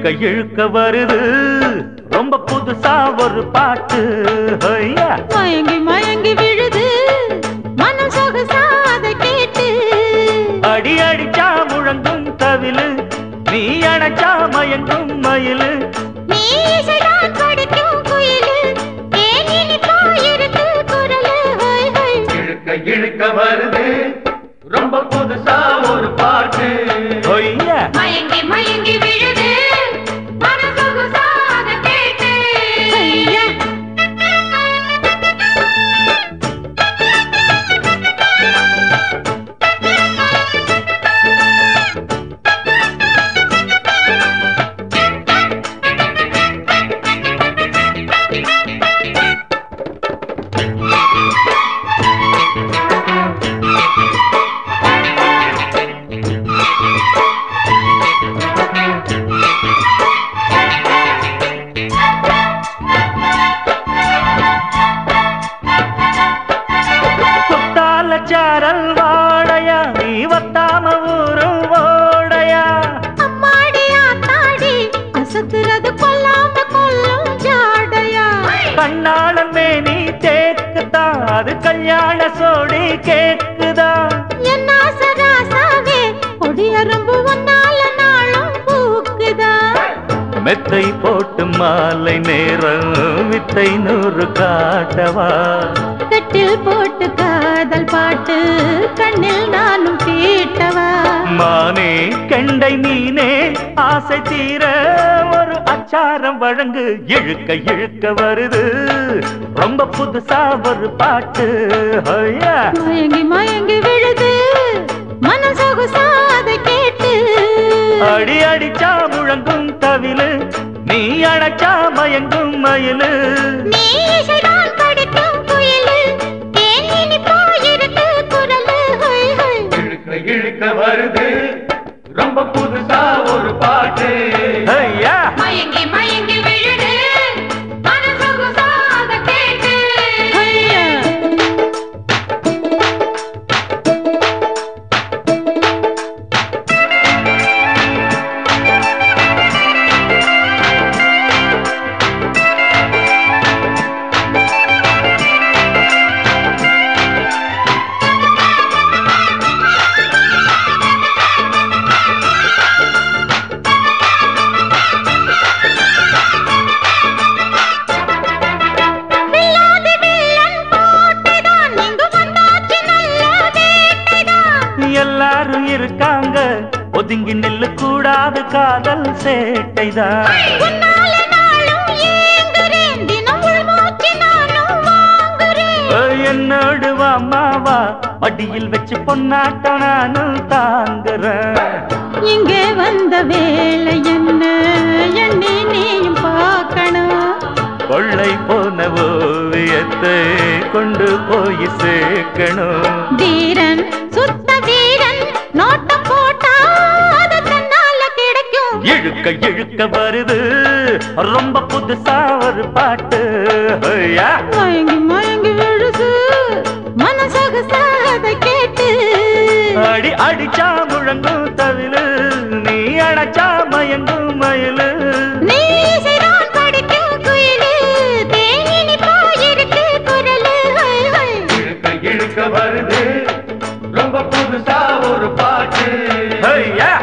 இழுக்க இழுக்க வருது ரொம்ப புதுசா ஒரு பாட்டு ஐயா மயங்கி மயங்கி விழுது மனம் சொகுசாத கேட்டு அடி அடிச்சா முழங்கும் தவிலு நீ அணைச்சா மயங்கும் மயிலு நீ இசைதான் படிக்கும் குயிலு ஏன் இனிப்பா இருக்கு குரலு ஹோய் ஹோய் இழுக்க இழுக்க வருது ரொம்ப புதுசா ஒரு பாட்டு ஐயா மயங்கி மயங்கி விழுது மனம் சொகுசாத கேட்டு ஐயா குத்தால சாரல் வாழையா நீ வத்தாம ஊரும் ஓடையா அம்மாடி ஆத்தாடி அசத்துறது கொல்லாம கொல்லும் ஜாடையா கண்ணாளன் மேனி தேக்குதான் அது கல்யாண சோடி கேக்குதா என்ன சராசாவே கொடியரம்பு ஒன்னால நாளும் பூக்குதா மெத்தை போட்டு மாலை நேரம் வித்தை நூறு காட்டவா கட்டில் போட்டு காதல் பாட்டு கண்ணில் நானும் தீட்டவா மானே கெண்டை மீனே ஆசை தீர ஒரு அச்சாரம் வழங்கு இழுக்க இழுக்க வருது ரொம்ப புதுசா ஒரு பாட்டு ஐயா மயங்கி மயங்கி விழுது மனசொகுசாத கேட்டு அடி அடிச்சா முழங்கும் தவிலு நீ அணைச்சா மயங்கும் மயிலு நீ இசைதான் படிக்கும் குயிலு தேன் இனிப்பா இருக்கு குரலு ஹொய் ஹொய் இழுக்க இழுக்க வருது ரொம்ப புதுசா ஒரு பாட்டு ஐயா மயங்கி மயங்கி விழுது மனசொகுசாத கேட்டு ஐயா வில்லாதி வில்லன் கோட்டைதான் இங்கு வந்தாச்சு நல்ல வேட்டைதான் எல்லாரும் இருக்காங்க ஒதுங்கி நில்லு கூடாது காதல் சேட்டைதான் உன்னால நாளும் ஏங்குறேன் தினம் உள்மூச்சு நானும் வாங்குறேன் என்னோடு வாமாவா மடியில் வச்சு பொன்னாட்டம் நானும் தாங்குறேன் இங்கே வந்த வேலை என்ன எண்ணி நீயும் பார்க்கணும் கொள்ளை போன ஓவியத்தை கொண்டு போய் சேர்க்கணும் வீரன் சுத்த வீரன் நோட்டம் போட்டா அது தன்னால கிடைக்கும் இழுக்க இழுக்க வருது ரொம்ப புதுசா ஒரு பாட்டு ஐயா மயங்கி மயங்கி விழுது மனசகசாத கேட்டு அடி அடிச்சா முழங்கும் தவிலு நீ அடைச்சா மயங்கும் மயிலு நீ இசைதான் படிக்கும் குயிலு தேனினி போயிருக்கு குரலு ஹொய் ஹொய் இழுக்க இழுக்க வருது ரொம்ப புதுசா ஒரு பாட்டு ஐயா